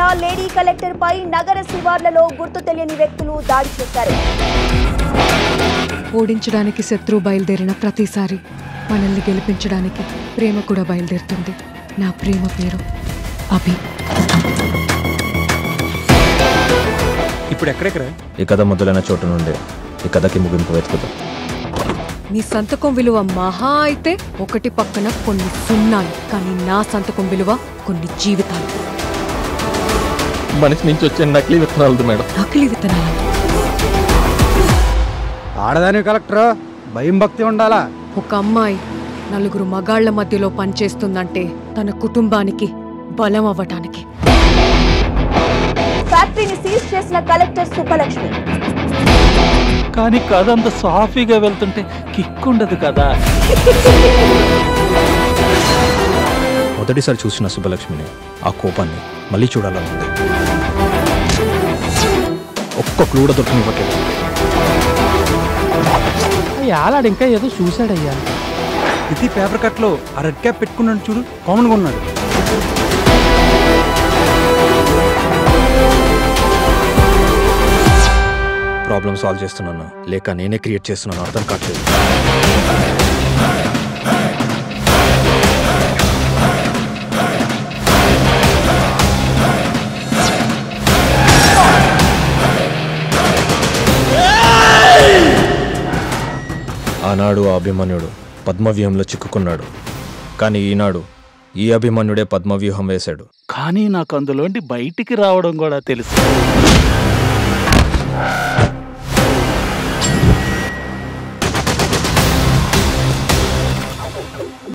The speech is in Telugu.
జిల్లా లేడీ కలెక్టర్ పై నగర శివార్లలో గుర్తు తెలియని వ్యక్తులు దాడి చేశారు ఓడించడానికి శత్రువు బయలుదేరిన ప్రతిసారి మనల్ని గెలిపించడానికి ప్రేమ కూడా బయలుదేరుతుంది నా ప్రేమ పేరు అభి ఇప్పుడు ఎక్కడెక్కడ ఈ కథ మొదలైన చోటు నుండే ఈ కథకి ముగింపు వెతుకుతాం నీ సంతకం విలువ మహా అయితే ఒకటి పక్కన కొన్ని సున్నాలు కానీ నా సంతకం విలువ కొన్ని జీవితాలు మనిషి నుంచి వచ్చే నకిలీ విత్తనాలది మేడం నకిలీ విత్తనాలు ఆడదాని కలెక్టర్ భయం భక్తి ఉండాలా ఒక అమ్మాయి నలుగురు మగాళ్ల మధ్యలో పనిచేస్తుందంటే తన కుటుంబానికి బలం అవ్వటానికి ఫ్యాక్టరీని సీజ్ చేసిన కలెక్టర్ సుబ్బలక్ష్మి కానీ కథ అంత సాఫీగా వెళ్తుంటే కిక్ ఉండదు కదా మొదటిసారి చూసిన సుబ్బలక్ష్మిని ఆ కోపాన్ని మళ్ళీ చూడాలని ఉంది ఒక్క క్లూ కూడా దొరకనివ్వట్లేదు ఆలాడు ఇంకా ఏదో చూశాడయ్యా ఇది పేపర్ కట్ లో ఆ రెడ్ క్యాప్ పెట్టుకున్నాడు చూడు కామన్ గా ఉన్నాడు ప్రాబ్లం సాల్వ్ చేస్తున్నాను లేక నేనే క్రియేట్ చేస్తున్నాను అర్థం కావట్లేదు ఆనాడు ఆ అభిమన్యుడు పద్మవ్యూహంలో చిక్కుకున్నాడు కానీ ఈనాడు ఈ అభిమన్యుడే పద్మవ్యూహం వేశాడు కానీ నాకు అందులోండి బయటికి రావడం కూడా తెలుసు